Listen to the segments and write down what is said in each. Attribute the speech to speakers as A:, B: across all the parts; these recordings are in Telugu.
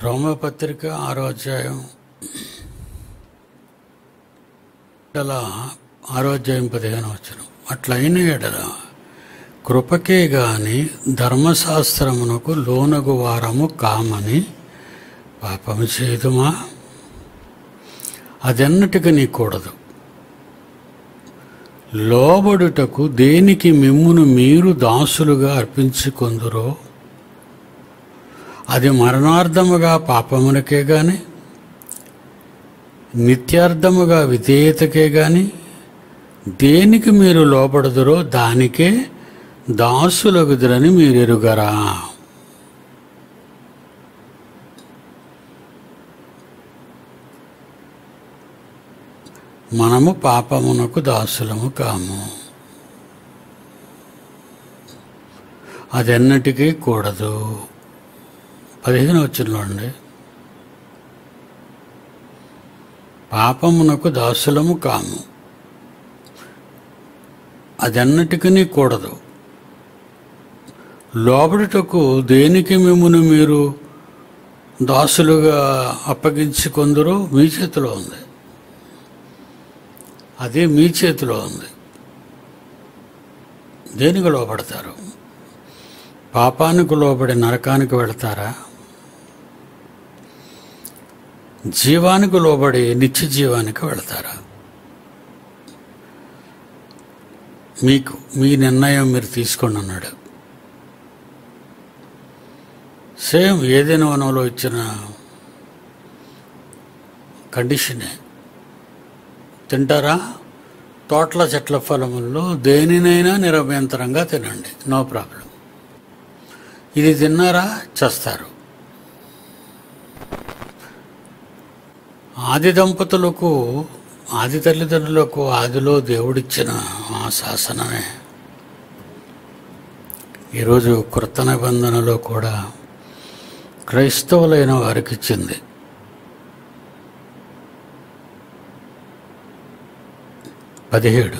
A: రోమపత్రిక ఆరో అధ్యాయం ఎడల ఆరో అధ్యాయం పదిహేను వచ్చును అట్లయిన ఎడల కృపకే గాని ధర్మశాస్త్రమునకు లోనగు వారము కామని పాపము చేదుమా అదెన్నటికి నీకూడదు లోబడుటకు దేనికి మిమ్మును మీరు దాసులుగా అర్పించుకొందురో అది మరణార్థముగా పాపమునకే గాని నిత్యార్థముగా విధేయతకే గాని దేనికి మీరు లోపడదురో దానికే దాసులగుదురని మీరు ఎరుగరా మనము పాపమునకు దాసులము కాము అదెన్నటికీ కూడదు పదిహేను వచ్చినలోండి పాపమునకు దాసులము కాము అదెన్నటికీ కూడదు లోబడుటకు దేనికి మిమ్మును మీరు దాసులుగా అప్పగించుకొందరో మీ చేతిలో ఉంది అదే మీ చేతిలో ఉంది దేనికి లోపడతారు పాపానికి లోబడి నరకానికి వెళతారా జీవానికి లోబడి నిత్య జీవానికి వెళతారా మీకు మీ నిర్ణయం మీరు తీసుకోండి అన్నాడు సేమ్ ఏదైనా వనంలో ఇచ్చిన కండిషనే తింటారా తోటల చెట్ల ఫలముల్లో దేనినైనా నిరభ్యంతరంగా తినండి నో ప్రాబ్లం ఇది తిన్నారా చస్తారు ఆది దంపతులకు ఆది తల్లిదండ్రులకు ఆదిలో దేవుడిచ్చిన ఆ శాసనమే ఈరోజు కృత నిబంధనలో కూడా క్రైస్తవులైన వారికి ఇచ్చింది పదిహేడు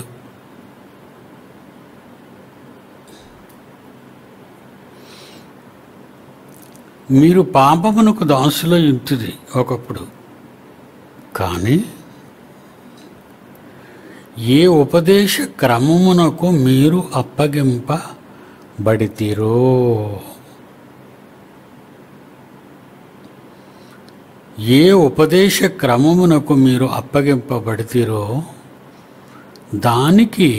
A: మీరు పాపమునకు దాసుల యుక్తిది ఒకప్పుడు కానీ ఏ ఉపదేశ క్రమమునకు మీరు అప్పగింపబడితిరో ఏ ఉపదేశ క్రమమునకు మీరు అప్పగింపబడితిరో దానికి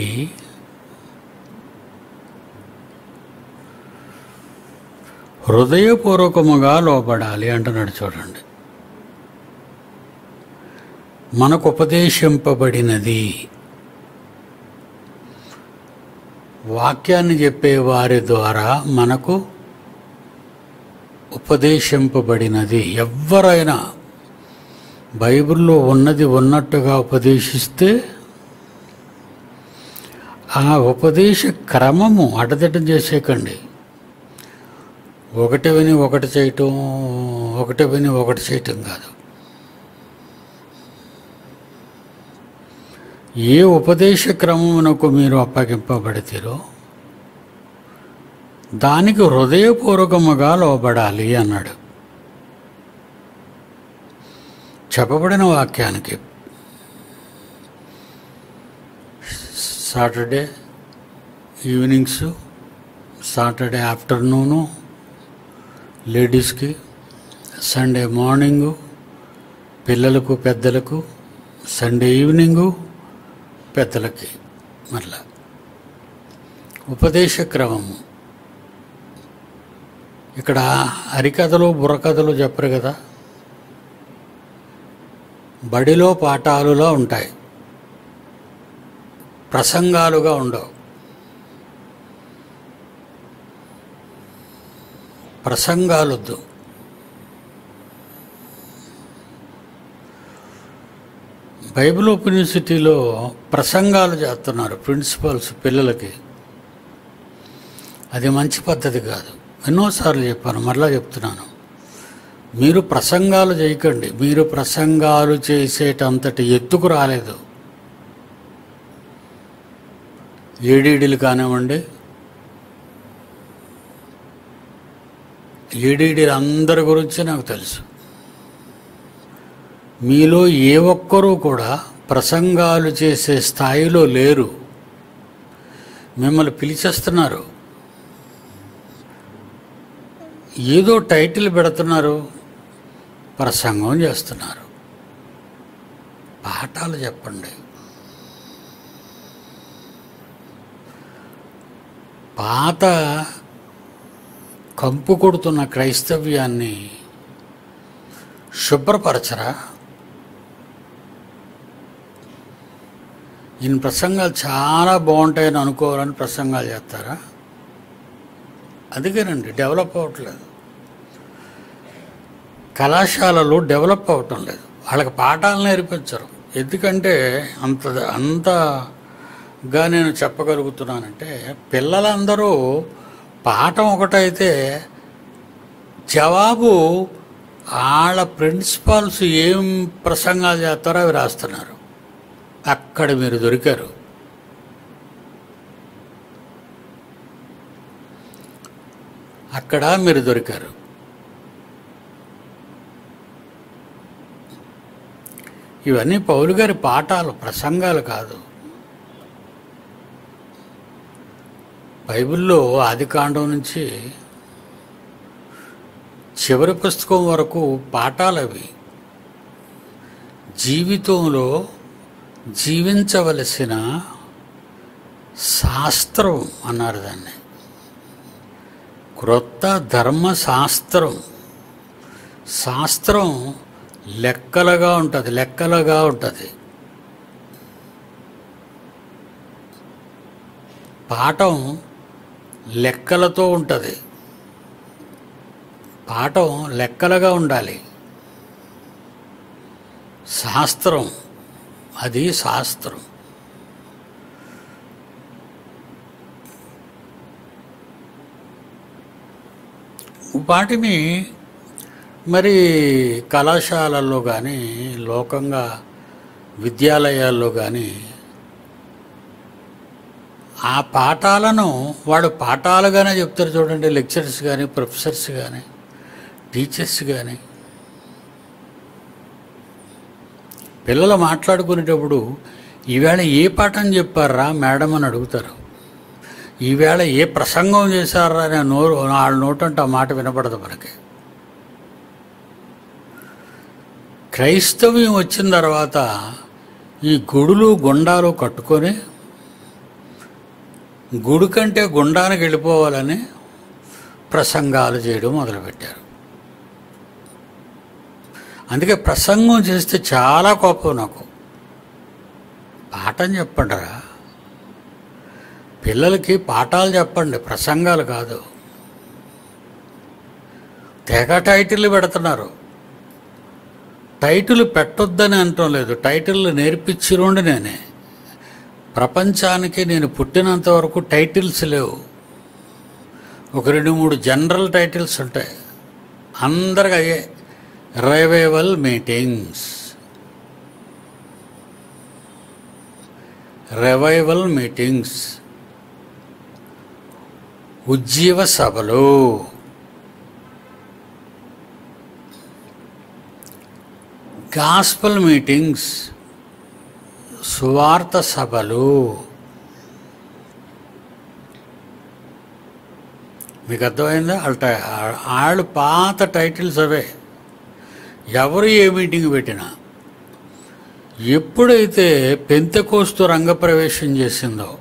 A: హృదయపూర్వకముగా లోపడాలి అంటున్నాడు చూడండి మనకు ఉపదేశింపబడినది వాక్యాన్ని చెప్పే వారి ద్వారా మనకు ఉపదేశింపబడినది ఎవరైనా బైబిల్లో ఉన్నది ఉన్నట్టుగా ఉపదేశిస్తే ఆ ఉపదేశ క్రమము అడదటం చేసేకండి ఒకటి విని ఒకటి చేయటం ఒకటి విని ఒకటి చేయటం కాదు ఏ ఉపదేశ క్రమమునకు మీరు అప్పగింపబడితేరో దానికి హృదయపూర్వకముగా లోబడాలి అన్నాడు చెప్పబడిన వాక్యానికి సాటర్డే ఈవినింగ్స్ సాటర్డే ఆఫ్టర్నూను లేడీస్కి సండే మార్నింగు పిల్లలకు పెద్దలకు సండే ఈవినింగు పెద్దలకి మరలా ఉపదేశ క్రమము ఇక్కడ హరికథలు బుర్రకథలు చెప్పరు కదా బడిలో పాఠాలులా ఉంటాయి ప్రసంగాలుగా ఉండవు ప్రసంగాలొద్దు బైబిల్ ఓపెన్ యూనివర్సిటీలో ప్రసంగాలు చేస్తున్నారు ప్రిన్సిపల్స్ పిల్లలకి అది మంచి పద్ధతి కాదు ఎన్నోసార్లు చెప్పాను మరలా చెప్తున్నాను మీరు ప్రసంగాలు చేయకండి మీరు ప్రసంగాలు చేసేటంతటి ఎత్తుకు రాలేదు ఏడీడీలు కానివ్వండి ఏడీడీలు అందరి గురించి నాకు తెలుసు మీలో ఏ ఒక్కరూ కూడా ప్రసంగాలు చేసే స్థాయిలో లేరు మిమ్మల్ని పిలిచేస్తున్నారు ఏదో టైటిల్ పెడుతున్నారు ప్రసంగం చేస్తున్నారు పాఠాలు చెప్పండి పాత కంపు కొడుతున్న క్రైస్తవ్యాన్ని శుభ్రపరచరా ఈయన ప్రసంగాలు చాలా బాగుంటాయని అనుకోవాలని ప్రసంగాలు చేస్తారా అందుకేనండి డెవలప్ అవ్వట్లేదు కళాశాలలు డెవలప్ అవ్వటం లేదు వాళ్ళకి పాఠాలు నేర్పించరు ఎందుకంటే అంత అంతగా నేను చెప్పగలుగుతున్నానంటే పిల్లలందరూ పాఠం ఒకటైతే జవాబు వాళ్ళ ప్రిన్సిపాల్స్ ఏం ప్రసంగాలు చేస్తారో అవి రాస్తున్నారు అక్కడ మీరు దొరికారు అక్కడ మీరు దొరికారు ఇవన్నీ పౌలు గారి పాఠాలు ప్రసంగాలు కాదు బైబిల్లో ఆదికాండం నుంచి చివరి పుస్తకం వరకు పాఠాలు అవి జీవితంలో జీవించవలసిన శాస్త్రం అన్నారు దాన్ని క్రొత్త ధర్మశాస్త్రం శాస్త్రం లెక్కలుగా ఉంటుంది లెక్కలుగా ఉంటుంది పాఠం లెక్కలతో ఉంటుంది పాఠం లెక్కలుగా ఉండాలి శాస్త్రం అది శాస్త్రం వాటిని మరి కళాశాలల్లో కానీ లోకంగా విద్యాలయాల్లో కానీ ఆ పాఠాలను వాడు పాఠాలుగానే చెప్తారు చూడండి లెక్చరర్స్ కానీ ప్రొఫెసర్స్ కానీ టీచర్స్ కానీ పిల్లలు మాట్లాడుకునేటప్పుడు ఈవేళ ఏ పాఠం చెప్పారా మేడం అని అడుగుతారు ఈవేళ ఏ ప్రసంగం చేశారా అనే నోరు వాళ్ళ నోటంటే ఆ మాట వినపడదు మనకి క్రైస్తవ్యం వచ్చిన తర్వాత ఈ గుడులు గుండాలు కట్టుకొని గుడి కంటే గుండానికి వెళ్ళిపోవాలని ప్రసంగాలు చేయడం మొదలుపెట్టారు అందుకే ప్రసంగం చేస్తే చాలా కోపం నాకు పాఠం చెప్పండిరా పిల్లలకి పాఠాలు చెప్పండి ప్రసంగాలు కాదు తెగ టైటిల్ పెడుతున్నారు టైటిల్ పెట్టొద్దని అంటం లేదు టైటిల్ నేర్పించిరోండి నేనే ప్రపంచానికి నేను పుట్టినంత వరకు టైటిల్స్ లేవు ఒక రెండు మూడు జనరల్ టైటిల్స్ ఉంటాయి అందరికి అయ్యే రైవైవల్ మీటింగ్స్ రివైవల్ మీటింగ్స్ ఉజ్జీవ సభలు గాస్పల్ మీటింగ్స్ సువార్త సభలు మీకు అర్థమైందా వాళ్ళ టై- వాళ్ళు పాత టైటిల్స్ అవే ఎవరు ఏ మీటింగ్ పెట్టినా ఎప్పుడైతే పెంతకోస్తు రంగప్రవేశం చేసిందో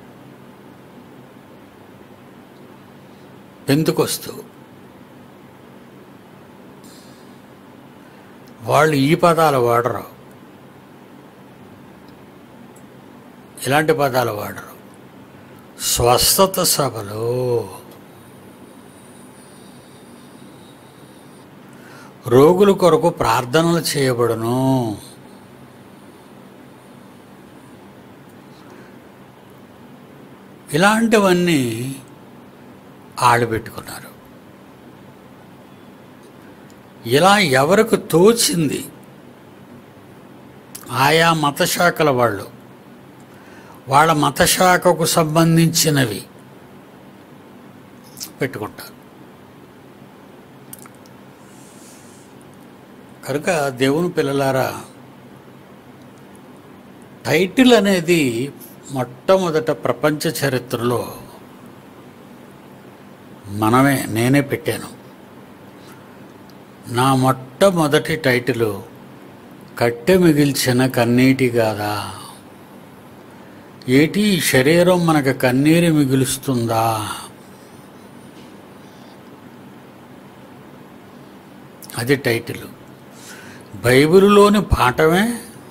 A: పెంతకొస్తు వాళ్ళు ఈ పదాలు వాడరు ఇలాంటి పదాలు వాడరు స్వస్థత సభలు రోగుల కొరకు ప్రార్థనలు చేయబడును ఇలాంటివన్నీ ఆళ్ళు పెట్టుకున్నారు ఇలా ఎవరికి తోచింది ఆయా మతశాఖల వాళ్ళు వాళ్ళ మతశాఖకు సంబంధించినవి పెట్టుకుంటారు కనుక దేవుని పిల్లలారా టైటిల్ అనేది మొట్టమొదట ప్రపంచ చరిత్రలో మనమే నేనే పెట్టాను నా మొట్టమొదటి టైటిల్ కట్టె మిగిల్చిన కన్నీటి గాదా ఏటి ఈ శరీరం మనకు కన్నీరు మిగులుస్తుందా అది టైటిల్ బైబిలులోని పాఠమే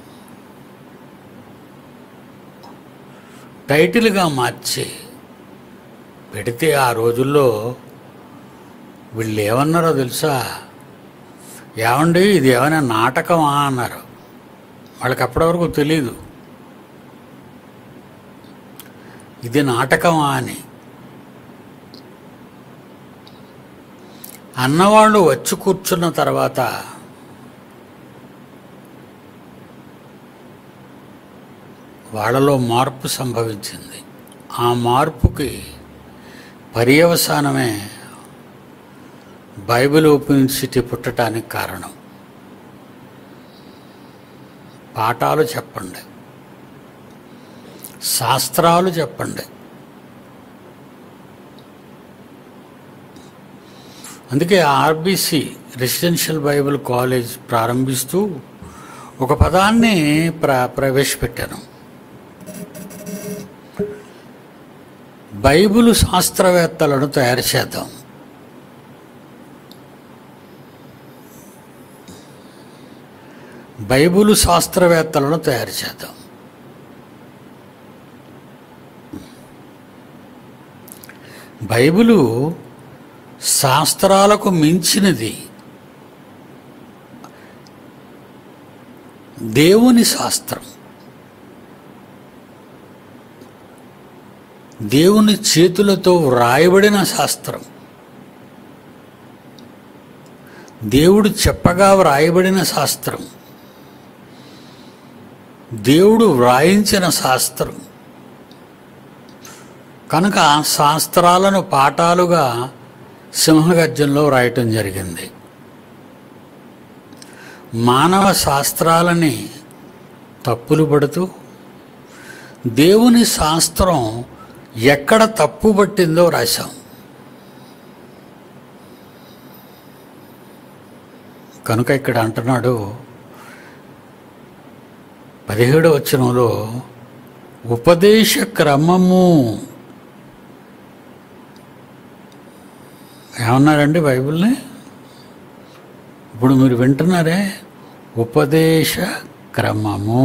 A: టైటిల్గా మార్చి పెడితే ఆ రోజుల్లో వీళ్ళు ఏమన్నారో తెలుసా ఏమండి ఇది ఏమైనా నాటకమా అన్నారు వాళ్ళకి అప్పటి వరకు తెలీదు ఇది నాటకమా అని అన్నవాళ్ళు వచ్చి కూర్చున్న తర్వాత వాళ్ళలో మార్పు సంభవించింది ఆ మార్పుకి పర్యవసానమే బైబిల్ ఓపెన్ యూనివర్సిటీ పుట్టడానికి కారణం పాఠాలు చెప్పండి శాస్త్రాలు చెప్పండి అందుకే ఆర్బీసీ రెసిడెన్షియల్ బైబిల్ కాలేజ్ ప్రారంభిస్తూ ఒక పదాన్ని ప్ర ప్రవేశపెట్టాను బైబిల్ శాస్త్రవేత్తలను తయారు చేద్దాం బైబిల్ శాస్త్రవేత్తలను తయారు చేద్దాం బైబిలు శాస్త్రాలకు మించినది దేవుని శాస్త్రం దేవుని చేతులతో వ్రాయబడిన శాస్త్రం దేవుడు చెప్పగా వ్రాయబడిన శాస్త్రం దేవుడు వ్రాయించిన శాస్త్రం కనుక ఆ శాస్త్రాలను పాఠాలుగా సింహగర్జంలో వ్రాయటం జరిగింది మానవ శాస్త్రాలని తప్పులు పడుతూ దేవుని శాస్త్రం ఎక్కడ తప్పు పట్టిందో రాశాం కనుక ఇక్కడ అంటున్నాడు పదిహేడు వచనంలో ఉపదేశ క్రమము ఏమన్నారండి బైబిల్ని ఇప్పుడు మీరు వింటున్నారే ఉపదేశ క్రమము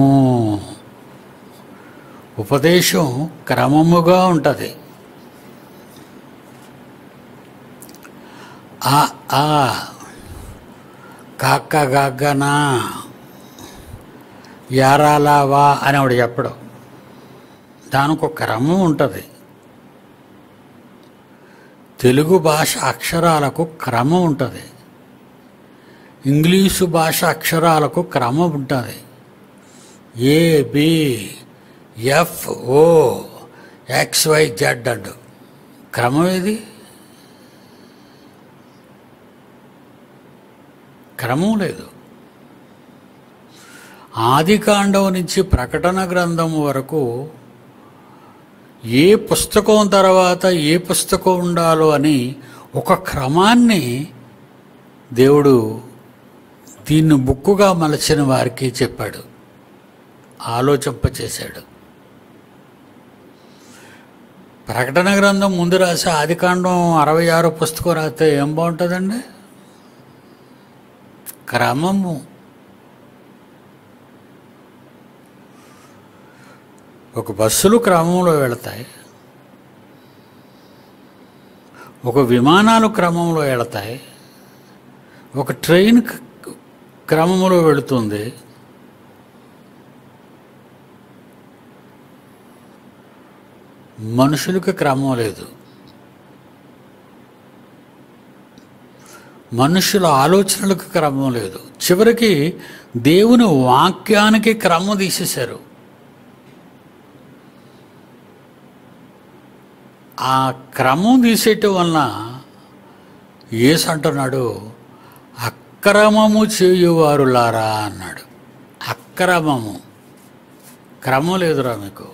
A: ఉపదేశం క్రమముగా ఉంటుంది ఆ ఆ కాక్క గాగ్గనా యారాలావా అని ఆవిడ చెప్పడం దానికి ఒక క్రమం ఉంటుంది తెలుగు భాష అక్షరాలకు క్రమం ఉంటుంది ఇంగ్లీషు భాష అక్షరాలకు క్రమం ఉంటుంది A B F O X Y Z and క్రమం ఏది క్రమం లేదు ఆదికాండం నుంచి ప్రకటన గ్రంథం వరకు ఏ పుస్తకం తర్వాత ఏ పుస్తకం ఉండాలో అని ఒక క్రమాన్ని దేవుడు దీన్ని బుక్కుగా మలచిన వారికి చెప్పాడు ఆలోచింపచేశాడు ప్రకటన గ్రంథం ముందు రాసే ఆదికాండం అరవై ఆరో పుస్తకం రాస్తే ఏం బాగుంటుందండి క్రమము ఒక బస్సులు క్రమంలో వెళతాయి ఒక విమానాలు క్రమంలో వెళతాయి ఒక ట్రైన్ క- క్రమంలో వెళుతుంది మనుషులకు క్రమం లేదు మనుషుల ఆలోచనలకు క్రమం లేదు చివరికి దేవుని వాక్యానికి క్రమం తీసేశారు ఆ క్రమం తీసేయటం వలన ఏసు అంటున్నాడు ఆ అక్రమము చేయువారులారా అన్నాడు అక్రమము క్రమం లేదురా మీకు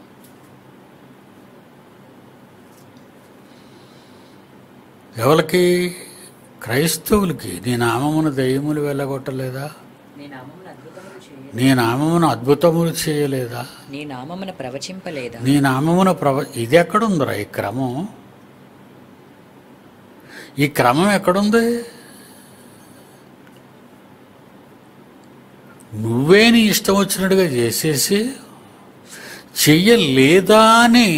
A: ఎవరికి క్రైస్తవులకి నీ నామమును దయ్యములు వెళ్ళగొట్టలేదా
B: నీ నామమున అద్భుతములు చేయ
A: నీ నామమును అద్భుతములు చేయలేదా
B: నీ నామమున ప్రవచింపలేదా
A: నీ నామమున ప్రవ ఇది ఎక్కడుందిరా ఈ క్రమం ఈ క్రమం ఎక్కడుంది నువ్వే నీ ఇష్టం వచ్చినట్టుగా చేసేసి చెయ్యలేదా అని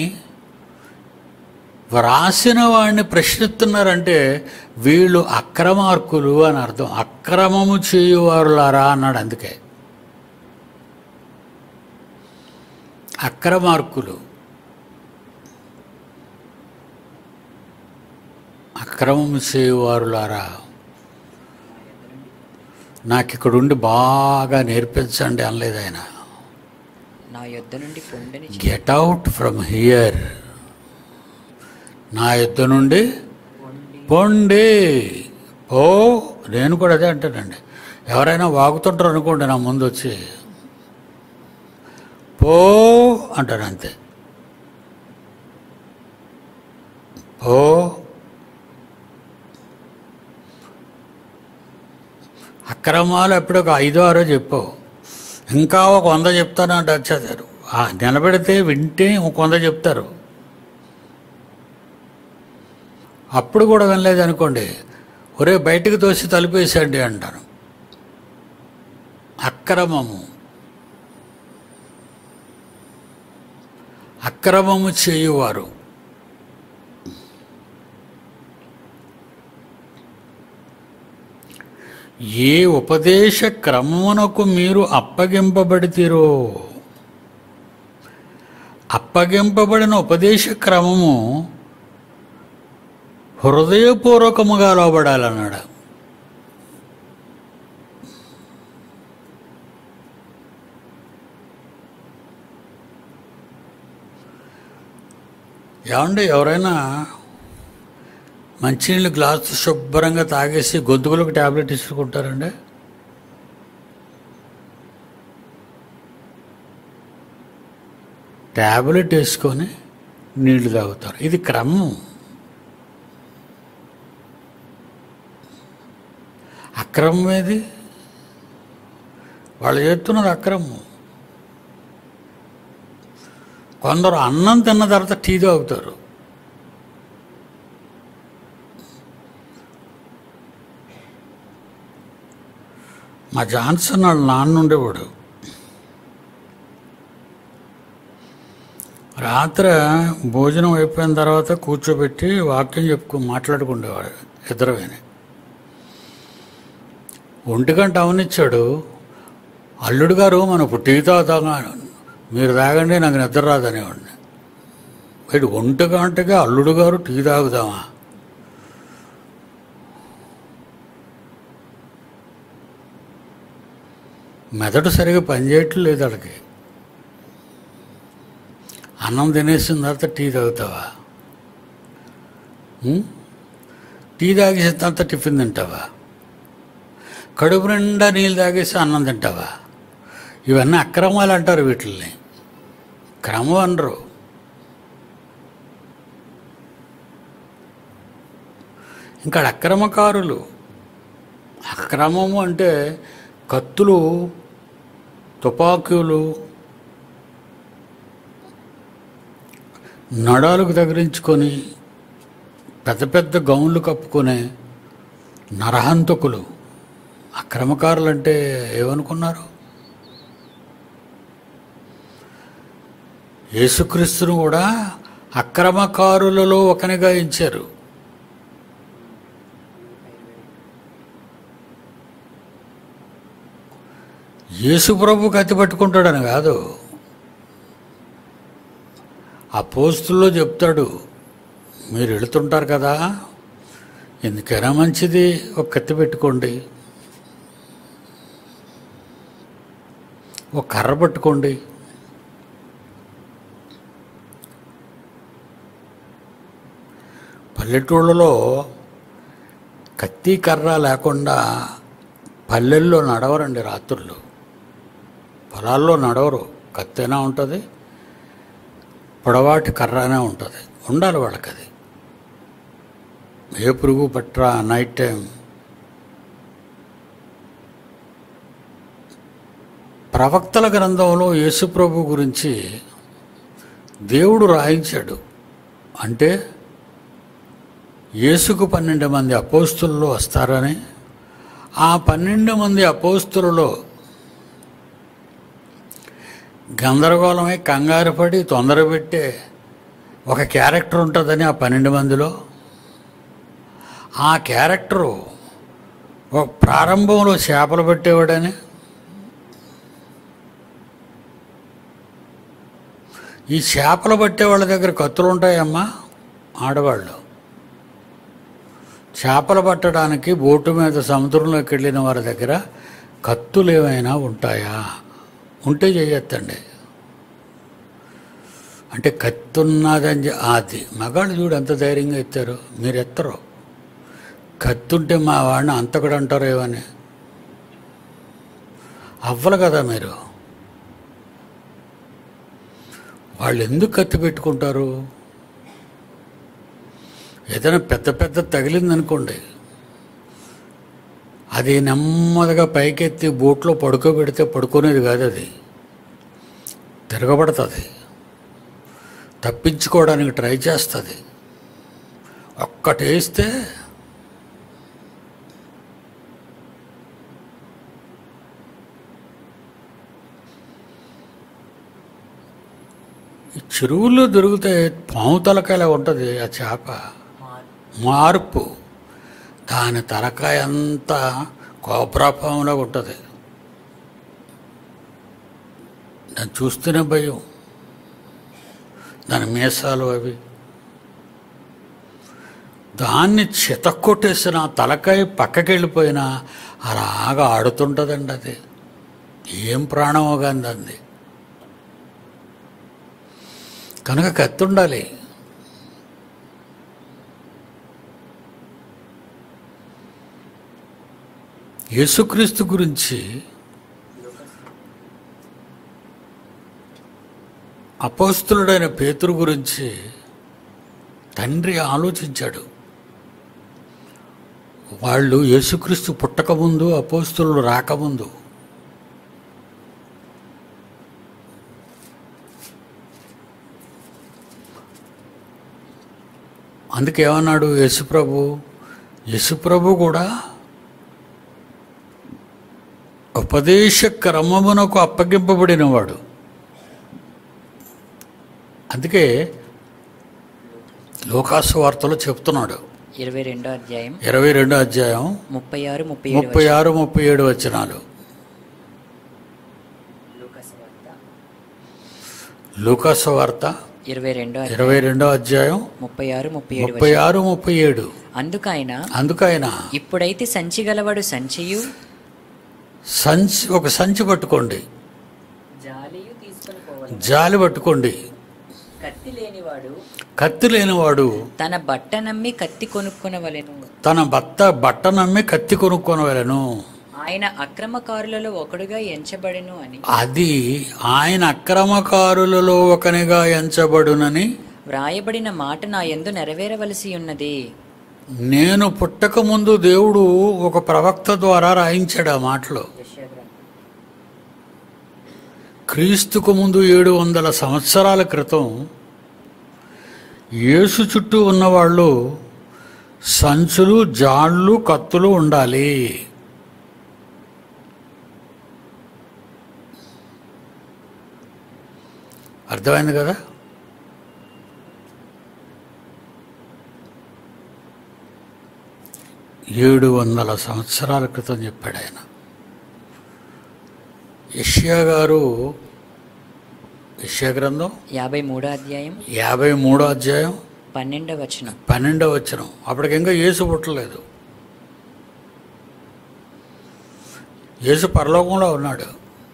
A: వ్రాసిన వాడిని ప్రశ్నిస్తున్నారంటే వీళ్ళు అక్రమార్కులు అని అర్థం అక్రమము చేయువారులారా అన్నాడు అందుకే అక్రమార్కులు అక్రమము చేయువారులారా నాకు ఇక్కడుండి బాగా నేర్పించండి అనలేదు ఆయన
B: నా యొద్ద నుండి పొండని చే-
A: గెట్ అవుట్ ఫ్రమ్ హియర్ నా యుద్ధ నుండి పొండి ఓ నేను కూడా అదే అంటానండి ఎవరైనా వాగుతుంటారు అనుకోండి నా ముందు వచ్చి పో అంటారు అంతే పో అక్రమాలు ఎప్పుడు ఒక ఐదో ఆరో చెప్పావు ఇంకా ఒక వంద చెప్తాను అంటే వచ్చేసారు ఆ నిలబెడితే వింటే ఒక వంద చెప్తారు అప్పుడు కూడా వినలేదు అనుకోండి ఒరే బయటికి తోసి తలుపేసండి అంటాను అక్రమము అక్రమము చేయువారు ఏ ఉపదేశ క్రమమునకు మీరు అప్పగింపబడితిరో అప్పగింపబడిన ఉపదేశ క్రమము హృదయపూర్వకముగా లోబడాలన్నాడు ఏమండి ఎవరైనా మంచినీళ్ళు గ్లాసు శుభ్రంగా తాగేసి గొంతుకులకు ట్యాబ్లెట్ ఇసుకుంటారండి ట్యాబ్లెట్ వేసుకొని నీళ్లు తాగుతారు ఇది క్రమం అక్రమం ఏది వాళ్ళు చేస్తున్నది అక్రమం కొందరు అన్నం తిన్న తర్వాత టీ తాగుతారు మా జాన్సన్ వాళ్ళ నాన్న ఉండేవాడు రాత్రి భోజనం అయిపోయిన తర్వాత కూర్చోబెట్టి వాక్యం చెప్పుకో మాట్లాడుకుండేవాడు ఇద్దరు విని ఒంటి గంట అవనిచ్చాడు అల్లుడు గారు మనం ఇప్పుడు టీ తాగుతాగా మీరు తాగండి నాకు నిద్ర రాదనేవాడిని వీడు ఒంటి గంటగా అల్లుడు గారు టీ తాగుదామా మెదడు సరిగా పనిచేయట్లేదు లేదు వాళ్ళకి అన్నం తినేసిన తర్వాత టీ తాగుతావా ఉం? టీ తాగేసిన తర్వాత టిఫిన్ తింటావా కడుపు నిండా నీళ్ళు తాగేసి అన్నం తింటావా ఇవన్నీ అక్రమాలు అంటారు వీటిల్ని క్రమం అనరు ఇంకా అక్రమకారులు అక్రమము అంటే కత్తులు తుపాకీలు నడాలకు తగిలించుకొని పెద్ద పెద్ద గౌన్లు కప్పుకునే నరహంతకులు అక్రమకారులు అంటే ఏమనుకున్నారు యేసుక్రీస్తును కూడా అక్రమకారులలో ఒకనిగా ఎంచారు యేసు ప్రభు కత్తి పట్టుకుంటాడని కాదు ఆ పోస్టుల్లో చెప్తాడు మీరు వెళుతుంటారు కదా ఎందుకైనా మంచిది ఒక కత్తి పెట్టుకోండి ఒక కర్ర పట్టుకోండి పల్లెటూళ్ళలో కత్తి కర్ర లేకుండా పల్లెల్లో నడవరండి రాత్రులు పొలాల్లో నడవరు కత్తైనా ఉంటుంది పొడవాటి కర్రనే ఉంటుంది ఉండాలి వాళ్ళకి అది ఏ పురుగు పట్రా నైట్ టైం ప్రవక్తల గ్రంథంలో యేసుప్రభు గురించి దేవుడు రాయించాడు అంటే యేసుకు పన్నెండు మంది అపోస్తులు వస్తారని ఆ పన్నెండు మంది అపోస్తులలో గందరగోళమై కంగారు పడి తొందర పెట్టే ఒక క్యారెక్టర్ ఉంటుందని ఆ పన్నెండు మందిలో ఆ క్యారెక్టరు ఒక ప్రారంభంలో చేపలు పెట్టేవాడని ఈ చేపలు పట్టే వాళ్ళ దగ్గర కత్తులు ఉంటాయమ్మా ఆడవాళ్ళు చేపలు పట్టడానికి బోటు మీద సముద్రంలోకి వెళ్ళిన వారి దగ్గర కత్తులు ఏమైనా ఉంటాయా ఉంటే చేయొద్దండి అంటే కత్తి ఉన్నదని చె- అది మగాళ్ళు చూడు ఎంత ధైర్యంగా ఎత్తారు మీరు ఎత్తరు కత్తి ఉంటే మా వాడిని అంతకుడు అంటారు ఏమని అవ్వలు కదా మీరు వాళ్ళు ఎందుకు కత్తి పెట్టుకుంటారు ఏదైనా పెద్ద పెద్ద తగిలిందనుకోండి అది నెమ్మదిగా పైకెత్తి బోట్లో పడుకోబెడితే పడుకునేది కాదు అది తిరగబడుతుంది తప్పించుకోవడానికి ట్రై చేస్తుంది ఒక్కటి వేస్తే ఈ చెరువుల్లో దొరికితే పాము తలకాయలా ఉంటుంది ఆ చేప మార్పు దాని తలకాయ అంతా కోబ్రాపాములా ఉంటుంది దాన్ని చూస్తూనే భయం దాని మీసాలు అవి దాన్ని చితక్కొట్టేసిన ఆ తలకాయ పక్కకి వెళ్ళిపోయినా అలాగా ఆడుతుంటుందండి అది ఏం ప్రాణమో కానీ అంది కనుక కత్తి ఉండాలి యేసుక్రీస్తు గురించి అపోస్తులుడైన పేతురు గురించి తండ్రి ఆలోచించాడు వాళ్ళు యేసుక్రీస్తు పుట్టకముందు అపోస్తులు రాకముందు అందుకేమన్నాడు యేసుప్రభు యేసుప్రభు కూడా ఉపదేశ క్రమమునకు అప్పగింపబడినవాడు అందుకే లోకాసు వార్తలో చెప్తున్నాడు
B: ఇరవై రెండో అధ్యాయం
A: ఇరవై రెండో అధ్యాయం
B: ముప్పై ఆరు ముప్పై ఏడు
A: ముప్పై ఆరు ముప్పై ఏడు వచనాలు లూకాసు వార్త
B: ఇరవై రెండో అధ్యాయం
A: ఇరవై రెండో అధ్యాయం
B: ముప్పై ఆరు ముప్పై ఏడు
A: ముప్పై ఆరు ముప్పై ఏడు
B: అందుకైన
A: అందుకైన
B: ఇప్పుడైతే సంచి గలవాడు సంచియు
A: సంచి ఒక సంచి పట్టుకోండి
B: జాలియు తీసుకొని పోవాలి
A: జాలి పట్టుకోండి
B: కత్తి లేనివాడు
A: కత్తి లేనివాడు
B: తన బట్ట నమ్మి కత్తి కొనుక్కొనవలెను
A: తన భర్త బట్ట నమ్మి కత్తి కొనుక్కొనవలను
B: ఆయన అక్రమకారులలో ఒకడుగా ఎంచబడెను అని
A: అది ఆయన అక్రమకారులలో ఒకనిగా ఎంచబడునని
B: వ్రాయబడిన మాట నా యందు నెరవేరవలసి ఉన్నది
A: నేను పుట్టక ముందు దేవుడు ఒక ప్రవక్త ద్వారా రాయించాడు ఆ మాటలు క్రీస్తుకు ముందు ఏడు వందల సంవత్సరాల క్రితం యేసు చుట్టూ ఉన్నవాళ్ళు సంచులు జాళ్ళు కత్తులు ఉండాలి అర్థమైంది కదా ఏడు వందల సంవత్సరాల క్రితం చెప్పాడు ఆయన యష్యా గారు యష్యా గ్రంథం
B: యాభై మూడో అధ్యాయం
A: యాభై మూడో అధ్యాయం
B: పన్నెండవ వచనం
A: పన్నెండో వచ్చిన అప్పటికి ఇంకా యేసు పుట్టలేదు యేసు పరలోకంలో ఉన్నాడు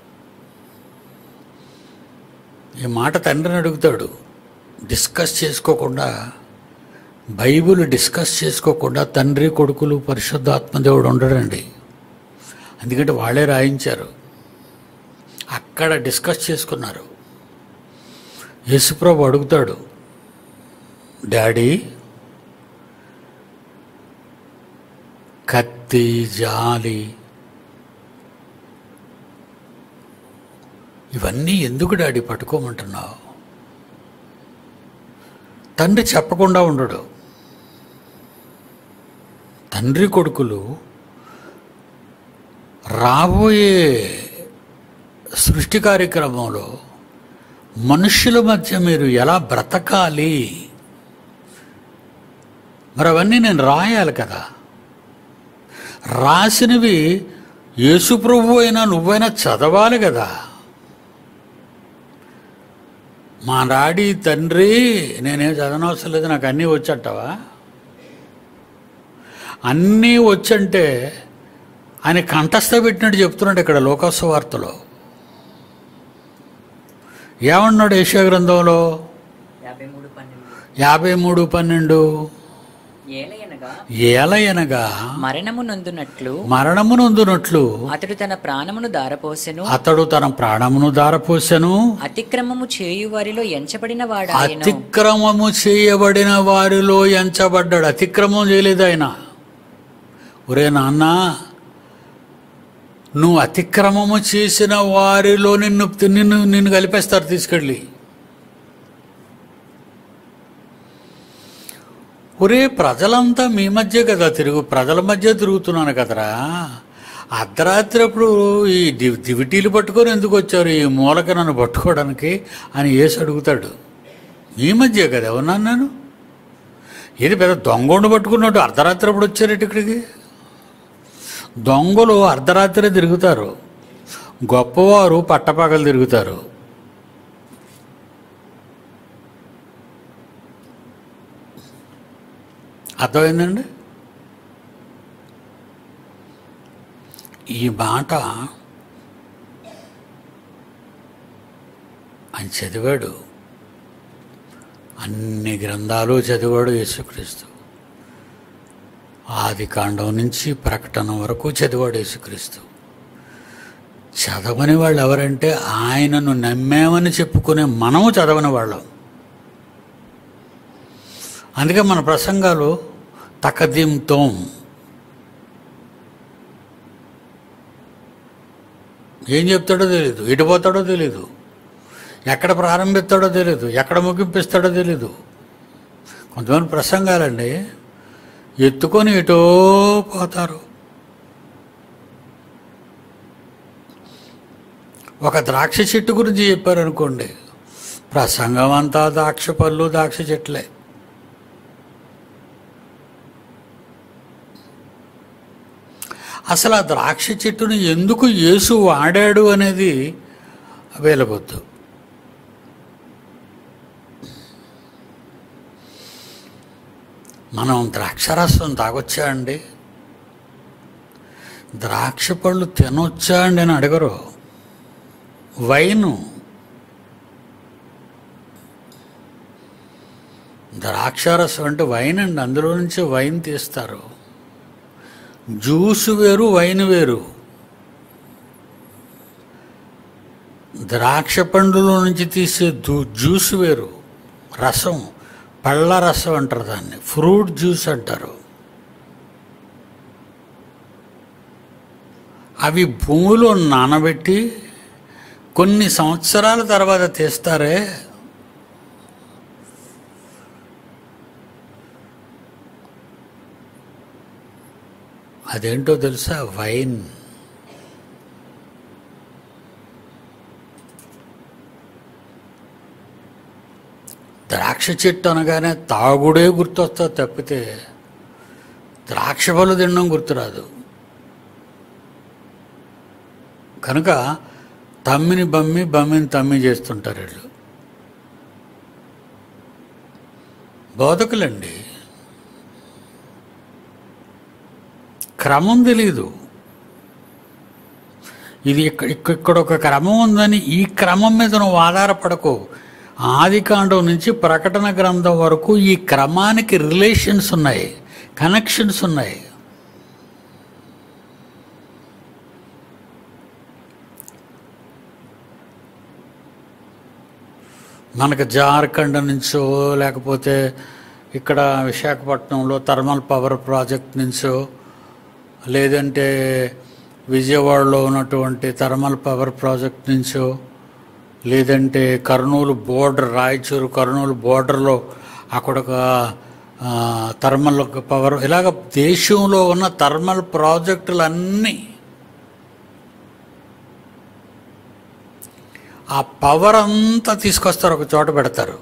A: ఈ మాట తండ్రిని అడుగుతాడు డిస్కస్ చేసుకోకుండా బైబిల్ డిస్కస్ చేసుకోకుండా తండ్రి కొడుకులు పరిశుద్ధాత్మ దేవుడు ఉండడండి ఎందుకంటే వాళ్ళే రాయించారు అక్కడ డిస్కస్ చేసుకున్నారు యేసుప్రభు అడుగుతాడు డాడీ కత్తి జాలి ఇవన్నీ ఎందుకు డాడీ పట్టుకోమంటున్నావు తండ్రి చెప్పకుండా ఉండడు తండ్రి కొడుకులు రాబోయే సృష్టి కార్యక్రమంలో మనుష్యుల మధ్య మీరు ఎలా బ్రతకాలి మరి అవన్నీ నేను రాయాలి కదా రాసినవి యేసు ప్రభు అయినా నువ్వైనా చదవాలి కదా మా డాడీ తండ్రి నేనేం చదవనవసరం లేదు నాకు అన్నీ వచ్చంటావా అన్నీ వచ్చంటే ఆయన కంఠస్థ పెట్టినట్టు చెప్తున్నాడు ఇక్కడ లోకాసు వార్తలో ఏమన్నాడు ఏషియా గ్రంథంలో
B: యాభై మూడు పన్నెండు
A: యాభై మూడు పన్నెండు
B: ఏలయనగా
A: ఏలయనగా
B: మరణము నొందునట్లు
A: మరణమునందునట్లు
B: అతడు తన ప్రాణమును దారపోసెను
A: అతడు తన ప్రాణమును దారపోసెను
B: అతిక్రమము చేయు వారిలో ఎంచబడిన వాడాయను
A: అతిక్రమము చేయబడిన వారిలో ఎంచబడ్డాడు అతిక్రమం చేయలేదు ఆయన ఒరే నాన్న నువ్వు అతిక్రమము చేసిన వారిలో నిన్ను నిన్ను నిన్ను కలిపేస్తారు తీసుకెళ్ళి ఒరే ప్రజలంతా మీ మధ్య కదా తిరుగు ప్రజల మధ్య తిరుగుతున్నాను కదరా అర్ధరాత్రి అప్పుడు ఈ దివ్ దివిటీలు పట్టుకొని ఎందుకు వచ్చారు ఈ మూలక నన్ను పట్టుకోవడానికి అని వేసి అడుగుతాడు మీ మధ్య కదా ఉన్నాను నేను ఏది పెద్ద దొంగోడు పట్టుకున్నట్టు అర్ధరాత్రి అప్పుడు వచ్చారు ఇక్కడికి దొంగలు అర్ధరాత్రి తిరుగుతారు గొప్పవారు పట్టపగలు తిరుగుతారు అర్థమైందండి ఈ మాట ఆయన చదివాడు అన్ని గ్రంథాలు చదివాడు యేసుక్రీస్తు ఆది కాండం నుంచి ప్రకటన వరకు చదివాడు యేసుక్రీస్తు చదవని వాళ్ళు ఎవరంటే ఆయనను నమ్మామని చెప్పుకునే మనము చదవని వాళ్ళం అందుకే మన ప్రసంగాలు తకదింతోం ఏం చెప్తాడో తెలియదు ఎటు పోతాడో తెలియదు ఎక్కడ ప్రారంభిస్తాడో తెలియదు ఎక్కడ ముగింపిస్తాడో తెలీదు కొంతమంది ప్రసంగాలండి ఎత్తుకొని ఎటో పోతారు ఒక ద్రాక్ష చెట్టు గురించి చెప్పారనుకోండి ప్రసంగం అంతా ద్రాక్ష పళ్ళు ద్రాక్ష చెట్లే అసలు ఆ ద్రాక్ష చెట్టును ఎందుకు యేసు వాడాడు అనేది వేలగొద్దు మనం ద్రాక్షరసం తాగొచ్చా అండి ద్రాక్ష పళ్ళు తినొచ్చా అండి అని అడగరు వైను ద్రాక్షారసం అంటే వైన్ అండి అందులో నుంచి వైన్ తీస్తారు జ్యూస్ వేరు వైన్ వేరు ద్రాక్ష పండులో నుంచి తీసే దు- జ్యూస్ వేరు రసం పళ్ళ రసం అంటారు దాన్ని ఫ్రూట్ జ్యూస్ అంటారు అవి భూమిలో నానబెట్టి కొన్ని సంవత్సరాల తర్వాత తీస్తారే అదేంటో తెలుసా వైన్ ద్రాక్ష చెట్టు అనగానే తాగుడే గుర్తొస్తుంది తప్పితే ద్రాక్ష పళ్ళు తినడం గుర్తురాదు కనుక తమ్మిని బమ్మి బమ్మిని తమ్మి చేస్తుంటారు వీళ్ళు బోధకులండి క్రమం తెలీదు ఇది ఇక్కడ ఇక్కడ ఇక్కడ ఒక క్రమం ఉందని ఈ క్రమం మీద నువ్వు ఆధారపడకు ఆది కాండం నుంచి ప్రకటన గ్రంథం వరకు ఈ క్రమానికి రిలేషన్స్ ఉన్నాయి కనెక్షన్స్ ఉన్నాయి మనకు జార్ఖండ్ నుంచో లేకపోతే ఇక్కడ విశాఖపట్నంలో థర్మల్ పవర్ ప్రాజెక్ట్ నుంచో లేదంటే విజయవాడలో ఉన్నటువంటి థర్మల్ పవర్ ప్రాజెక్ట్ నుంచో లేదంటే కర్నూలు బోర్డర్ రాయచూరు కర్నూలు బోర్డర్లో అక్కడ ఒక ఆ, థర్మల్ పవర్ ఇలాగ దేశంలో ఉన్న థర్మల్ ప్రాజెక్టులన్నీ ఆ పవర్ అంతా తీసుకొస్తారు ఒక చోట పెడతారు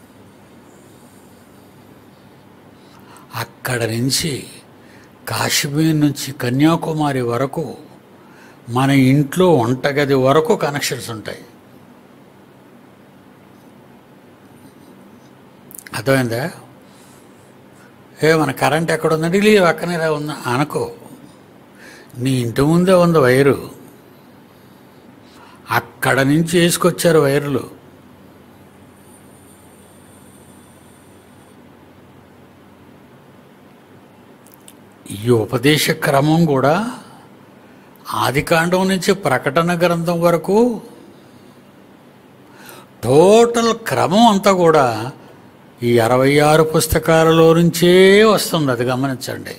A: అక్కడ నుంచి కాశ్మీర్ నుంచి కన్యాకుమారి వరకు మన ఇంట్లో వంటగది వరకు కనెక్షన్స్ ఉంటాయి అర్థమైందా ఏ మన కరెంట్ ఎక్కడ ఉందంటే ఇది పక్కనే ఇలా ఉందా అనుకో నీ ఇంటి ముందే ఉంది వైరు అక్కడ నుంచి వేసుకొచ్చారు వైర్లు ఈ ఉపదేశ క్రమం కూడా ఆదికాండం నుంచి ప్రకటన గ్రంథం వరకు టోటల్ క్రమం అంతా కూడా ఈ అరవై ఆరు పుస్తకాలలో నుంచే వస్తుంది అది గమనించండి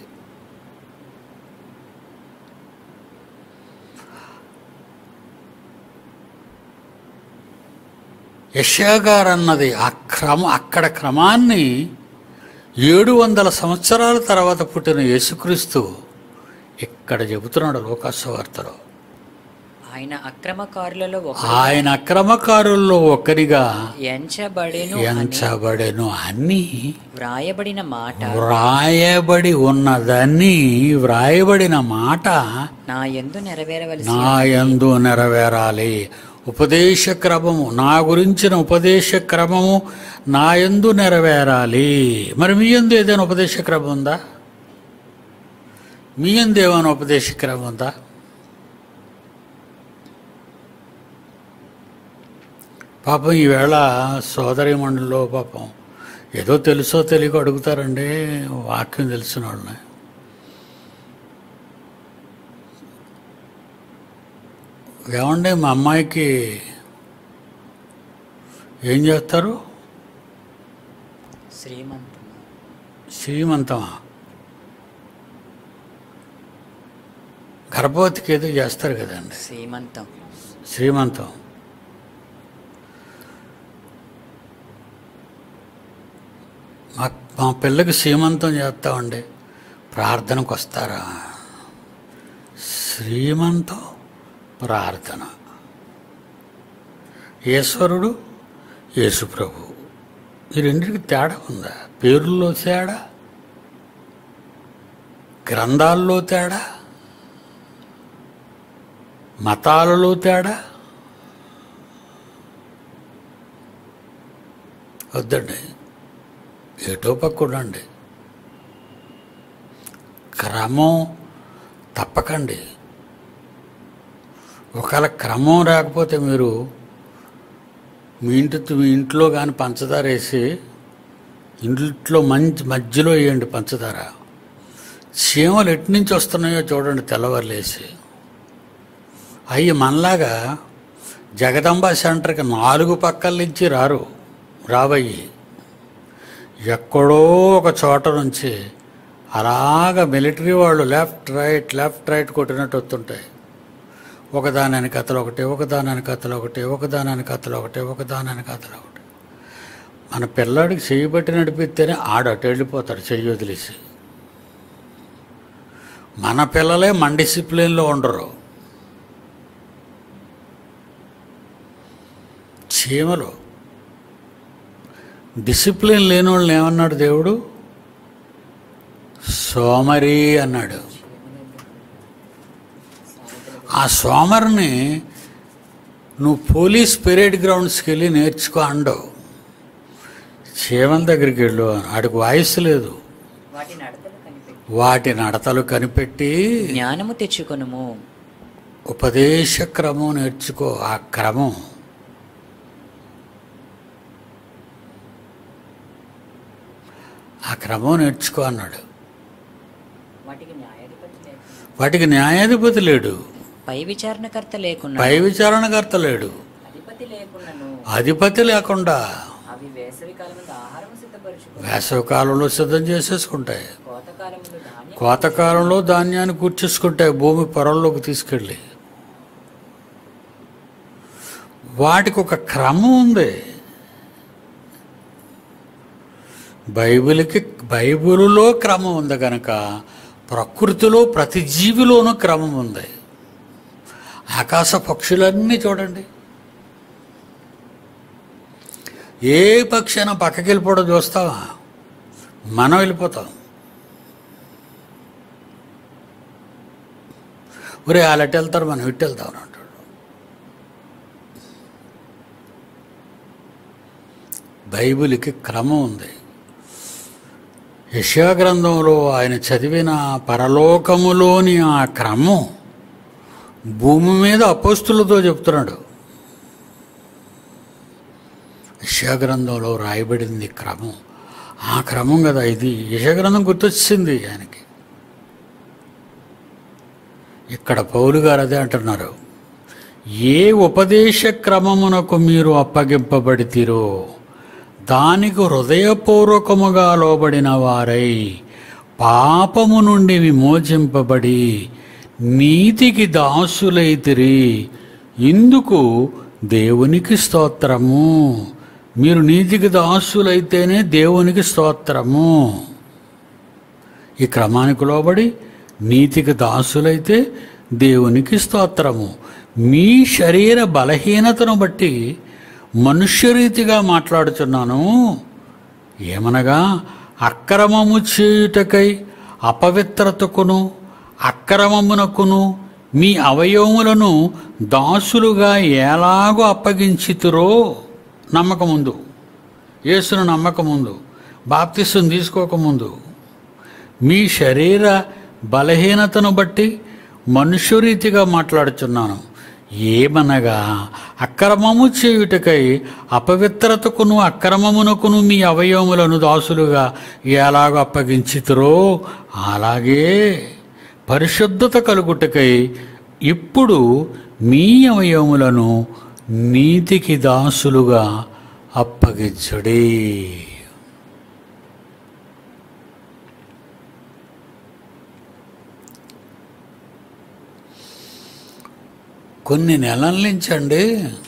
A: యష్యా గారు అన్నది ఆ క్రమ అక్కడ క్రమాన్ని ఏడు వందల సంవత్సరాల తర్వాత పుట్టిన యేసుక్రీస్తు ఇక్కడ చెబుతున్నాడు లోకాసువార్తలో
B: ఆయన అక్రమకారులలో ఒక
A: ఆయన అక్రమకారుల్లో ఒకరిగా
B: ఎంచబడెను అని
A: ఎంచబడెను అని
B: వ్రాయబడిన మాట
A: వ్రాయబడి ఉన్నదని వ్రాయబడిన మాట
B: నా యందు నెరవేరవలసి
A: నా యందు నెరవేరాలి ఉపదేశ క్రమము నా గురించిన ఉపదేశ క్రమము నా యందు నెరవేరాలి మరి మీ యందు ఏదైనా ఉపదేశ క్రమం ఉందా మీ యందు ఏమైనా ఉపదేశ క్రమం ఉందా పాపం ఈవేళ సోదరి మండలిలో పాపం ఏదో తెలుసో తెలియక అడుగుతారండి వాక్యం తెలిసిన వాళ్ళని ఏమండి మా అమ్మాయికి ఏం చేస్తారు
B: శ్రీమంతం
A: శ్రీమంతమా గర్భవతికి ఏదో చేస్తారు కదండి
B: శ్రీమంతం
A: శ్రీమంతం మా మా పిల్లకి శ్రీమంతం చేస్తామండి ప్రార్థనకు వస్తారా శ్రీమంతం ప్రార్థన ఈశ్వరుడు యేసుప్రభు ఈ రెండింటికి తేడా ఉందా పేరుల్లో తేడా గ్రంథాల్లో తేడా మతాలలో తేడా వద్దండి ఏటో పక్క ఉండండి క్రమం తప్పకండి ఒకవేళ క్రమం రాకపోతే మీరు మీ ఇంటి మీ ఇంట్లో కానీ పంచదార వేసి ఇంట్లో మంచి మధ్యలో వేయండి పంచదార చీమలు ఎటు నుంచి వస్తున్నాయో చూడండి తెల్లవారులేసి అవి మనలాగా జగదంబ సెంటర్కి నాలుగు పక్కల నుంచి రారు రాబయ్యి ఎక్కడో ఒక చోట నుంచి అలాగ మిలిటరీ వాళ్ళు లెఫ్ట్ రైట్ లెఫ్ట్ రైట్ కొట్టినట్టు వస్తుంటాయి ఒకదాని కథలు ఒకటి ఒకదాని కథలు ఒకటి ఒకదాని కథలు ఒకటి ఒకదాని కథలు ఒకటి మన పిల్లాడికి చెయ్యి బట్టి నడిపిస్తేనే ఆడు అటు వెళ్ళిపోతాడు చెయ్యి వదిలేసి మన పిల్లలే మన డిసిప్లిన్లో ఉండరు చీమలు డిసిప్లిన్ లేని వాళ్ళని ఏమన్నాడు దేవుడు సోమరి అన్నాడు ఆ సోమరిని నువ్వు పోలీస్ పెరేడ్ గ్రౌండ్స్కి వెళ్ళి నేర్చుకో అండవు చీమల దగ్గరికి వెళ్ళు ఆడికి వాయిస్ లేదు
B: వాటి నడతలు కనిపెట్టి
A: వాటి నడతలు కనిపెట్టి
B: జ్ఞానము తెచ్చుకొనుము
A: ఉపదేశ క్రమం నేర్చుకో ఆ క్రమం ఆ క్రమం నేర్చుకో అన్నాడు
B: వాటికి న్యాయాధిపతి లేకుండా
A: వాటికి న్యాయాధిపతి లేడు
B: పై విచారణకర్త లేకుండా
A: పై విచారణకర్త లేడు
B: అధిపతి అధిపతి లేకున్నను
A: అధిపతి లేకుండా
B: అవి వేసవి కాలముందు ఆహారం సిద్ధపరచుకో
A: వేసవికాలంలో సిద్ధం చేసేసుకుంటాయి
B: కోతకాలముందు ధాన్యం
A: కోతకాలంలో ధాన్యాన్ని కూర్చేసుకుంటాయి భూమి పొరల్లోకి తీసుకెళ్ళి వాటికి ఒక క్రమం ఉంది బైబిల్కి బైబిలులో క్రమం ఉంది కనుక ప్రకృతిలో ప్రతి జీవిలోనూ క్రమం ఉంది ఆకాశ పక్షులన్నీ చూడండి ఏ పక్షి అయినా పక్కకి వెళ్ళిపోవడం చూస్తావా మనం వెళ్ళిపోతాం ఒరే వాళ్ళు అటు వెళ్తారు మనం ఇటు వెళ్తాం అని అంటాడు బైబిల్కి క్రమం ఉంది యశా గ్రంథంలో ఆయన చదివిన పరలోకములోని ఆ క్రమం భూమి మీద అపోస్తులతో చెప్తున్నాడు యశా గ్రంథంలో రాయబడింది క్రమం ఆ క్రమం కదా ఇది యశా గ్రంథం గుర్తొచ్చింది ఆయనకి ఇక్కడ పౌలు గారు అదే అంటున్నారు ఏ ఉపదేశ క్రమమునకు మీరు అప్పగింపబడితిరో దానికి హృదయపూర్వకముగా లోబడిన వారై పాపము నుండి విమోచింపబడి నీతికి దాసులైతిరి ఇందుకు దేవునికి స్తోత్రము మీరు నీతికి దాసులైతేనే దేవునికి స్తోత్రము ఈ క్రమానికి లోబడి నీతికి దాసులైతే దేవునికి స్తోత్రము మీ శరీర బలహీనతను బట్టి మనుష్యరీతిగా మాట్లాడుతున్నాను ఏమనగా అక్రమము చేయుటకై అపవిత్రతకును అక్రమమునకును మీ అవయవములను దాసులుగా ఎలాగో అప్పగించితురో నమ్మకముందు యేసును నమ్మకముందు బాప్తిస్తం తీసుకోకముందు మీ శరీర బలహీనతను బట్టి మనుష్యరీతిగా మాట్లాడుచున్నాను ఏమనగా అక్రమము చేయుటకై అపవిత్రతకును అక్రమమునకును మీ అవయవములను దాసులుగా ఎలాగ అప్పగించితురో అలాగే పరిశుద్ధత కలుగుటకై ఇప్పుడు మీ అవయవములను నీతికి దాసులుగా అప్పగించుడి కొన్ని నెలల నుంచి అండి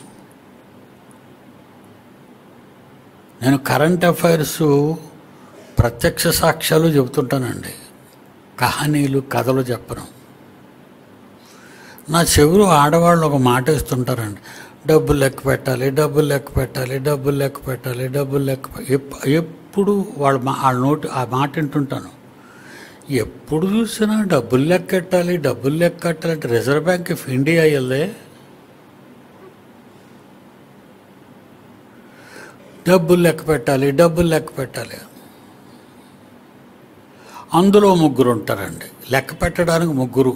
A: నేను కరెంట్ అఫైర్స్ ప్రత్యక్ష సాక్ష్యాలు చెబుతుంటానండి కహానీలు కథలు చెప్పను నా చెవులు ఆడవాళ్ళు ఒక మాట ఇస్తుంటారండి డబ్బులు లెక్క పెట్టాలి డబ్బులు లెక్క పెట్టాలి డబ్బులు లెక్క పెట్టాలి డబ్బులు లెక్క పె- ఎప్- ఎప్పుడు వాళ్ళ మా వాళ్ళ నోటి ఆ మాట వింటుంటాను ఎప్పుడు చూసినా డబ్బులు లెక్క కట్టాలి డబ్బులు లెక్క కట్టాలి అంటే రిజర్వ్ బ్యాంక్ ఆఫ్ ఇండియా వెళ్ళే డబ్బులు లెక్క పెట్టాలి డబ్బులు లెక్క పెట్టాలి అందులో ముగ్గురు ఉంటారండి లెక్క పెట్టడానికి ముగ్గురు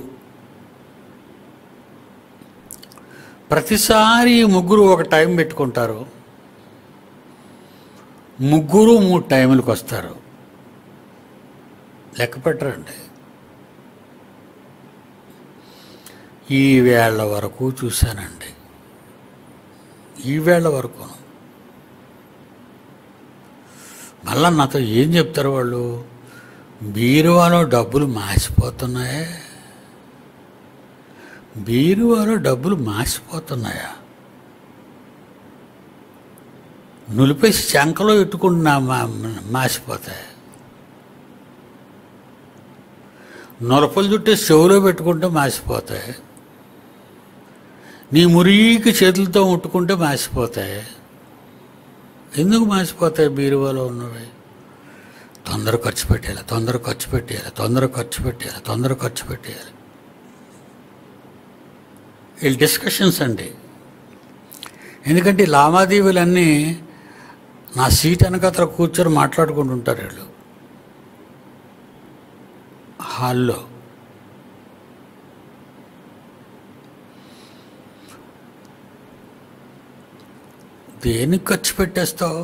A: ప్రతిసారి ఈ ముగ్గురు ఒక టైం పెట్టుకుంటారు ముగ్గురు మూడు టైంలకు వస్తారు లెక్క పెట్టరండి ఈ వేళ వరకు చూశానండి ఈ వేళ వరకు మళ్ళా నాతో ఏం చెప్తారు వాళ్ళు బీరువాలో డబ్బులు మాసిపోతున్నాయే బీరువాలో డబ్బులు మాసిపోతున్నాయా నులిపేసి చంకలో పెట్టుకుంటున్నా మా మాసిపోతాయి నొలపలు చుట్టే చెవులో పెట్టుకుంటే మాసిపోతాయి నీ మురికి చేతులతో ముట్టుకుంటే మాసిపోతాయి ఎందుకు మాసిపోతాయి బీరువాలో ఉన్నవి తొందర ఖర్చు పెట్టేయాలి తొందర ఖర్చు పెట్టేయాలి తొందర ఖర్చు పెట్టేయాలి తొందర ఖర్చు పెట్టేయాలి వీళ్ళు డిస్కషన్స్ అండి ఎందుకంటే ఈ లావాదేవీలన్నీ నా సీట్ వెనకత్ర కూర్చొని మాట్లాడుకుంటుంటారు వీళ్ళు హాల్లో దేనికి ఖర్చు పెట్టేస్తావు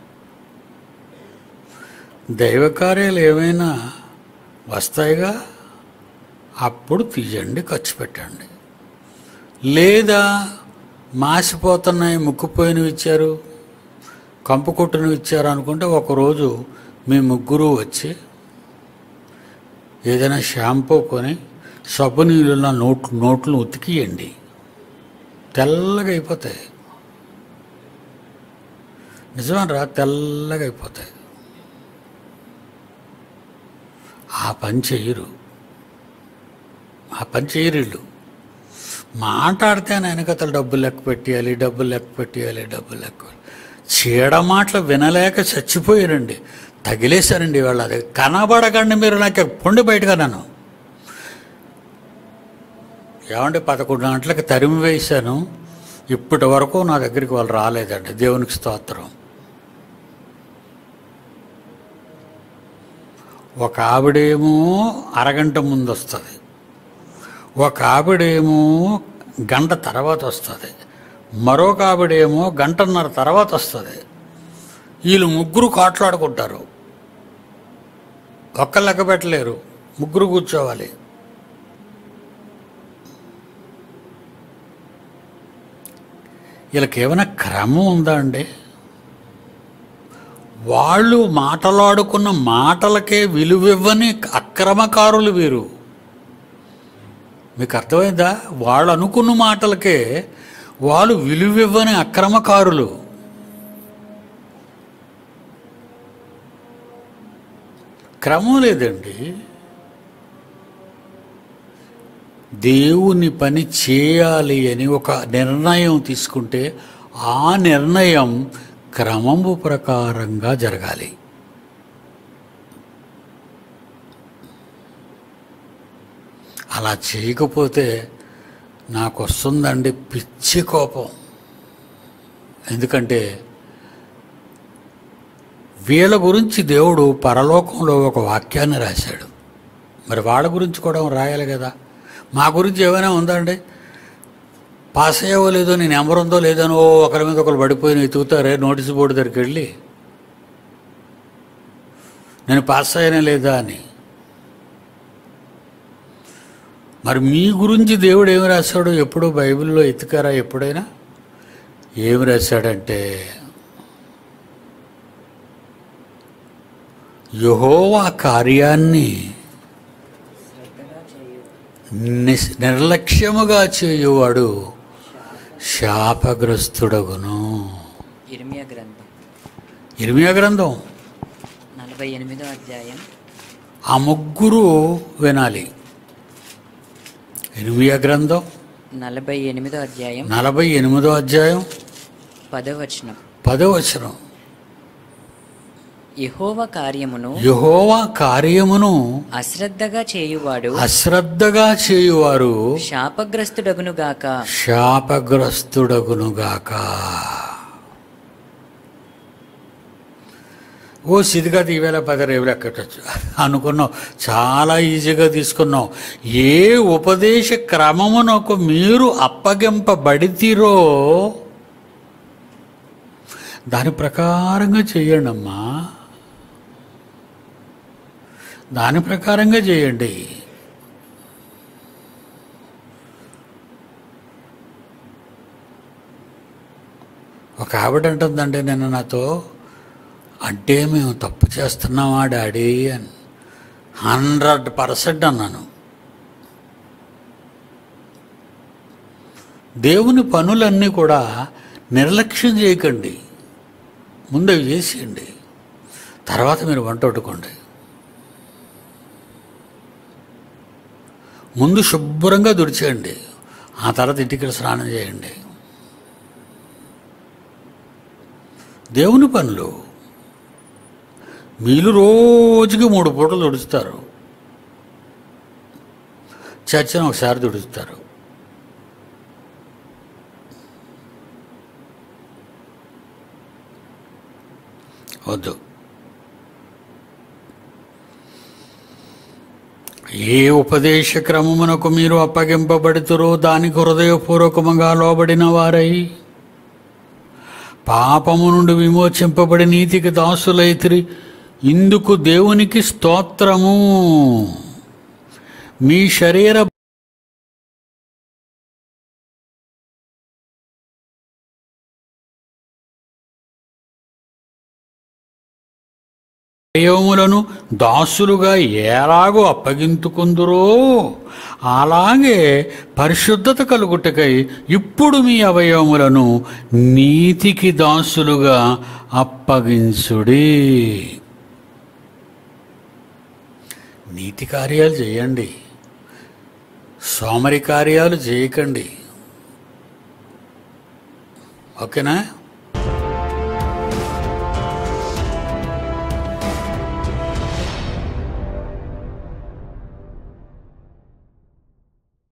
A: దైవకార్యాలు ఏమైనా వస్తాయిగా అప్పుడు తీయండి ఖర్చు పెట్టండి లేదా మాసిపోతున్నాయి ముక్కుపోయినవి ఇచ్చారు కంపు కొట్టును ఇచ్చారు అనుకుంటే ఒకరోజు మీ ముగ్గురు వచ్చి ఏదైనా షాంపూ కొని సబ్బు నీళ్ళున్న నోట్లు నోట్లు ఉతికియండి తెల్లగా అయిపోతాయి నిజమనరా తెల్లగా అయిపోతాయి ఆ పని చెయ్యరు ఆ పని చేయరు వీళ్ళు మాట్లాడితే ఆయన వెనకతలు డబ్బులు లెక్క పెట్టేయాలి డబ్బులు లెక్క పెట్టేయాలి డబ్బులు లెక్క చీడ మాటలు వినలేక చచ్చిపోయారండి తగిలేశారండి వాళ్ళు అది కనబడకండి మీరు నాకు పొండి బయటగా నన్ను ఏమంటే పదకొండు గంటలకు తరిమి వేశాను ఇప్పటి వరకు నా దగ్గరికి వాళ్ళు రాలేదండి దేవునికి స్తోత్రం ఒక ఆవిడేమో అరగంట ముందు వస్తుంది ఒక ఆవిడేమో గంట తర్వాత వస్తుంది మరొక ఆవిడేమో గంటన్నర తర్వాత వస్తుంది వీళ్ళు ముగ్గురు కాట్లాడుకుంటారు ఒక్క లెక్క పెట్టలేరు ముగ్గురు కూర్చోవాలి వీళ్ళకి ఏమైనా క్రమం ఉందా అండి వాళ్ళు మాటలాడుకున్న మాటలకే విలువివ్వని అక్రమకారులు వీరు మీకు అర్థమైందా వాళ్ళు అనుకున్న మాటలకే వాళ్ళు విలువివ్వని అక్రమకారులు క్రమం లేదండి దేవుని పని చేయాలి అని ఒక నిర్ణయం తీసుకుంటే ఆ నిర్ణయం క్రమము ప్రకారంగా జరగాలి అలా చేయకపోతే నాకు వస్తుందండి పిచ్చి కోపం ఎందుకంటే వీళ్ళ గురించి దేవుడు పరలోకంలో ఒక వాక్యాన్ని రాశాడు మరి వాళ్ళ గురించి కూడా రాయాలి కదా మా గురించి ఏమైనా ఉందండి పాస్ అయ్యావో లేదో నేను నెంబర్ ఉందో లేదనో ఒకరి మీద ఒకరు పడిపోయిన ఎతుకుతారే నోటీస్ బోర్డు దగ్గరికి వెళ్ళి నేను పాస్ అయ్యానే లేదా అని మరి మీ గురించి దేవుడు ఏమి రాశాడు ఎప్పుడు బైబిల్లో ఎత్తుకారా ఎప్పుడైనా ఏమి రాశాడంటే యహోవా కార్యాన్ని నిస్ నిర్లక్ష్యముగా చేయువాడు శాపగ్రస్తుడగును
B: ఇర్మియా గ్రంథం
A: ఇర్మియా గ్రంథం
B: నలభై ఎనిమిదో అధ్యాయం
A: ఆ ముగ్గురు వినాలి ఇర్మియా గ్రంథం
B: నలభై ఎనిమిదో అధ్యాయం
A: నలభై ఎనిమిదో అధ్యాయం
B: పదవచనం
A: పదవచనం
B: యహోవ కార్యమును
A: యహోవా కార్యమును
B: అశ్రద్ధగా చేయువాడు
A: అశ్రద్ధగా చేయువారు
B: శాపగ్రస్తుడగునుగాక
A: శాపగ్రస్తుడగునుగాక ఓ సిదిగా ఈవేళ పది రేవులు ఎక్కటచ్చు అనుకున్నావు చాలా ఈజీగా తీసుకున్నావు ఏ ఉపదేశ క్రమమునకు మీరు అప్పగింపబడితీరో దాని ప్రకారంగా చేయండి అమ్మా దాని ప్రకారంగా చేయండి ఒక ఆవిడ అంటుందండి నిన్న నాతో అంటే మేము తప్పు చేస్తున్నామా డాడీ అని హండ్రెడ్ పర్సెంట్ అన్నాను దేవుని పనులన్నీ కూడా నిర్లక్ష్యం చేయకండి ముందు అవి చేసేయండి తర్వాత మీరు వంట వండుకోండి ముందు శుభ్రంగా దుడిచేయండి ఆ తర్వాత ఇంటికి స్నానం చేయండి దేవుని పనులు మీలు రోజుకి మూడు పూటలు దుడుస్తారు చచ్చిన ఒకసారి దుడుస్తారు వద్దు ఏ ఉపదేశ క్రమమునకు మీరు అప్పగింపబడుతురో దానికి హృదయపూర్వకముగా లోబడిన వారై పాపము నుండి విమోచింపబడి నీతికి దాసులైతిరి ఇందుకు దేవునికి స్తోత్రము మీ శరీర అవయవములను దాసులుగా ఎలాగో అప్పగింతుకుందురో అలాగే పరిశుద్ధత కలుగుటకై ఇప్పుడు మీ అవయవములను నీతికి దాసులుగా అప్పగించుడి నీతి కార్యాలు చేయండి సోమరి కార్యాలు చేయకండి ఓకేనా